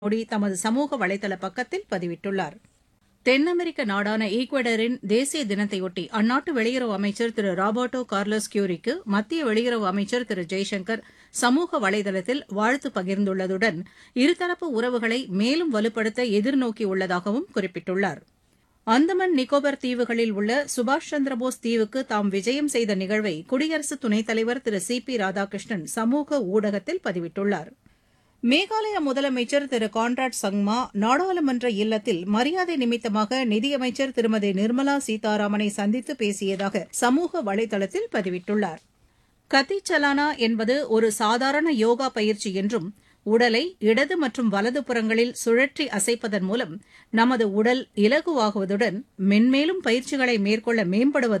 மோடி தமது சமூக வலைதள பக்கத்தில் பதிவிட்டுள்ளார் தென் அமெரிக்க நாடான ஈக்வடாரின் தேசிய தினத்தையொட்டி அந்நாட்டு வெளியுறவு அமைச்சர் திரு ராபர்ட்டோ கார்லோஸ் கியூரிக்கு மத்திய வெளியுறவு அமைச்சர் திரு ஜெய்சங்கர் சமூக வலைதளத்தில் வாழ்த்து பகிர்ந்துள்ளதுடன் இருதரப்பு உறவுகளை மேலும் வலுப்படுத்த எதிர்நோக்கியுள்ளதாகவும் குறிப்பிட்டுள்ளார் அந்தமான் நிக்கோபார் தீவுகளில் உள்ள சுபாஷ் சந்திரபோஸ் தீவுக்கு தாம் விஜயம் செய்த நிகழ்வை குடியரசு துணைத் தலைவர் திரு சி பி ராதாகிருஷ்ணன் சமூக ஊடகத்தில் பதிவிட்டுள்ளார் மேகாலய முதலமைச்சர் திரு கான்ராட் சங்மா நாடாளுமன்ற இல்லத்தில் மரியாதை நிமித்தமாக நிதியமைச்சர் திருமதி நிர்மலா சீதாராமனை சந்தித்து பேசியதாக சமூக வலைதளத்தில் பதிவிட்டுள்ளார் கத்தி சலானா என்பது ஒரு சாதாரண யோகா பயிற்சி என்றும் உடலை இடது மற்றும் வலது புறங்களில் சுழற்றி அசைப்பதன் மூலம் நமது உடல் இலகுவாகுவதுடன் மென்மேலும் பயிற்சிகளை மேற்கொள்ள மேம்படுவதாக